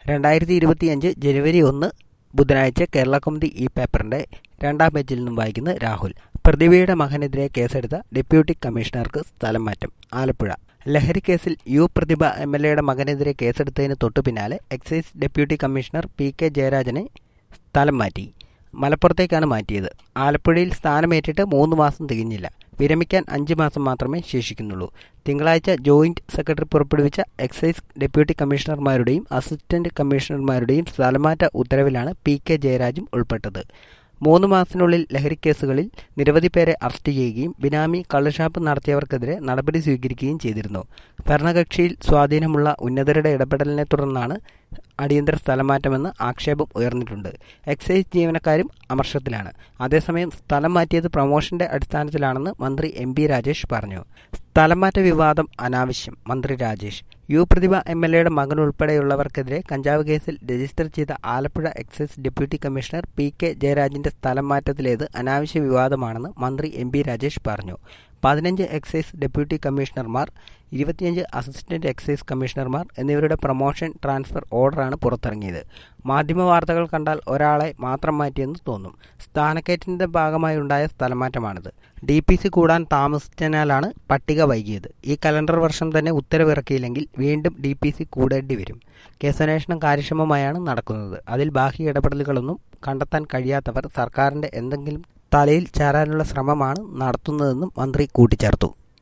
രണ്ടായിരത്തി ഇരുപത്തിയഞ്ച് ജനുവരി ഒന്ന് ബുധനാഴ്ച കേരള കൗമുദി ഈ പേപ്പറിന്റെ രണ്ടാം പേജിൽ നിന്നും വായിക്കുന്ന രാഹുൽ പ്രതിഭയുടെ മകനെതിരെ കേസെടുത്ത ഡെപ്യൂട്ടി കമ്മീഷണർക്ക് സ്ഥലം മാറ്റം ആലപ്പുഴ ലഹരി കേസിൽ യു പ്രതിഭ എം എൽ എയുടെ മകനെതിരെ കേസെടുത്തതിന് തൊട്ടു പിന്നാലെ excise deputy commissioner P K ജയരാജനെ സ്ഥലം മാറ്റി മലപ്പുറത്തേക്കാണ് മാറ്റിയത് ആലപ്പുഴയിൽ സ്ഥാനമേറ്റിട്ട് മൂന്ന് മാസം തികഞ്ഞില്ല വിരമിക്കാൻ അഞ്ച് മാസം മാത്രമേ ശേഷിക്കുന്നുള്ളൂ തിങ്കളാഴ്ച ജോയിന്റ് സെക്രട്ടറി പുറപ്പെടുവിച്ച എക്സൈസ് ഡെപ്യൂട്ടി കമ്മീഷണർമാരുടെയും അസിസ്റ്റന്റ് കമ്മീഷണർമാരുടെയും സ്ഥലമാറ്റ ഉത്തരവിലാണ് പി കെ ജയരാജും ഉൾപ്പെട്ടത് മൂന്ന് മാസത്തിനുള്ളിൽ ലഹരിക്കേസുകളിൽ നിരവധി പേരെ അറസ്റ്റ് ചെയ്യുകയും ബിനാമി കള്ളുഷാപ്പ് നടത്തിയവർക്കെതിരെ നടപടി സ്വീകരിക്കുകയും ചെയ്തിരുന്നു ഭരണകക്ഷിയിൽ സ്വാധീനമുള്ള ഉന്നതരുടെ ഇടപെടലിനെ തുടർന്നാണ് അടിയന്തര സ്ഥലമാറ്റമെന്ന് ആക്ഷേപം ഉയർന്നിട്ടുണ്ട് എക്സൈസ് ജീവനക്കാരും അമർഷത്തിലാണ് അതേസമയം സ്ഥലം മാറ്റിയത് പ്രമോഷന്റെ അടിസ്ഥാനത്തിലാണെന്ന് മന്ത്രി എം പി രാജേഷ് പറഞ്ഞു സ്ഥലം മാറ്റ വിവാദം അനാവശ്യം മന്ത്രി Rajesh U Prathibha M L എയുടെ മകൻ ഉൾപ്പെടെയുള്ളവർക്കെതിരെ കഞ്ചാവ് കേസിൽ രജിസ്റ്റർ ചെയ്ത Alappuzha excise deputy commissioner P K ജയരാജിന്റെ സ്ഥലം മാറ്റത്തിലേത് അനാവശ്യ വിവാദമാണെന്ന് മന്ത്രി എം പി രാജേഷ് പറഞ്ഞു പതിനഞ്ച് എക്സൈസ് ഡെപ്യൂട്ടി കമ്മീഷണർമാർ ഇരുപത്തിയഞ്ച് അസിസ്റ്റന്റ് എക്സൈസ് കമ്മീഷണർമാർ എന്നിവരുടെ പ്രൊമോഷൻ ട്രാൻസ്ഫർ ഓർഡറാണ് പുറത്തിറങ്ങിയത് മാധ്യമ വാർത്തകൾ കണ്ടാൽ ഒരാളെ മാത്രം മാറ്റിയെന്ന് തോന്നും സ്ഥാനക്കയറ്റത്തിന്റെ ഭാഗമായി ഉണ്ടായ സ്ഥലമാറ്റമാണിത് ഡി പി സി കൂടാൻ താമസിച്ചതിനാലാണ് പട്ടിക വൈകിയത് ഈ കലണ്ടർ വർഷം തന്നെ ഉത്തരവിറക്കിയില്ലെങ്കിൽ വീണ്ടും ഡി പി സി കൂടേണ്ടി വരും കേസന്വേഷണം കാര്യക്ഷമമായാണ് നടക്കുന്നത് അതിൽ ബാഹ്യ ഇടപെടലുകളൊന്നും കണ്ടെത്താൻ കഴിയാത്തവർ സർക്കാരിന്റെ എന്തെങ്കിലും തലയിൽ ചാരാനുള്ള ശ്രമമാണ് നടത്തുന്നതെന്നും മന്ത്രി കൂട്ടിച്ചേർത്തു